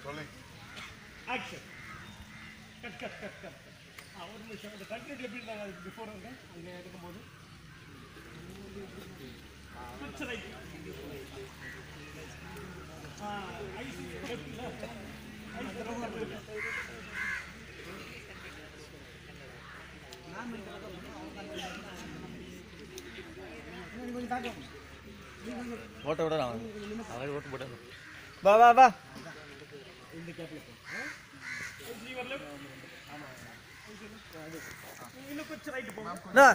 action cut cut cut cut ஆ ஒரு நிமிஷம் இந்த கண்டினியூட்டி எப்படி இருந்தாங்க அதுக்கு பிஃபோர் வந்து அங்கே எடுக்கும்போது ஸ்விட்ச் ரைட் ஆ ஐசி லெஃப்ட்ல ஐசி ரொம்ப ஓட்ட விட நான் அவர் ஓட்டு போட்டாரு வா வா வா லிவர் லெஃப்ட் இன்னும் கொஞ்சம் ரைட் போங்க நா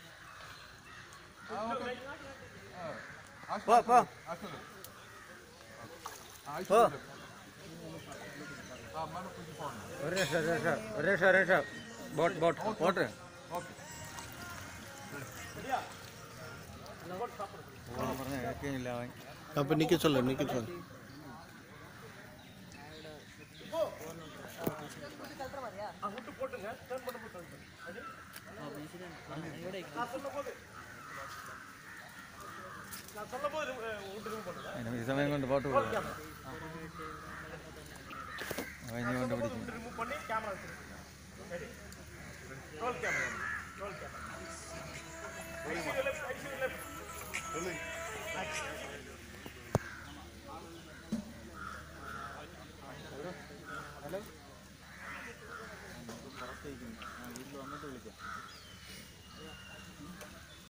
போ போ போ ஒரு நிமிஷம் ஒரு நிமிஷம் ஒரு நிமிஷம் ஒரு நிமிஷம் போட் போட் போட்டு இல்லை அவன் அப்போ நிற்க சொல்லு நிற்க சொல்லு விட்டு போட்டுங்க டர்ன் பண்ண போட்டு நான் சொல்லும்போது நான் சொல்லும்போது விட்டு ரிமூவ் பண்ணுங்க எனக்கு ഈ സമയം കൊണ്ട് പോട്ട് പോകും അവൻ കൊണ്ട് പിടിക്കും ரிமூவ் பண்ணி கேமரா வச்சிருக்கீங்க ரெடி ரோல் கேமரா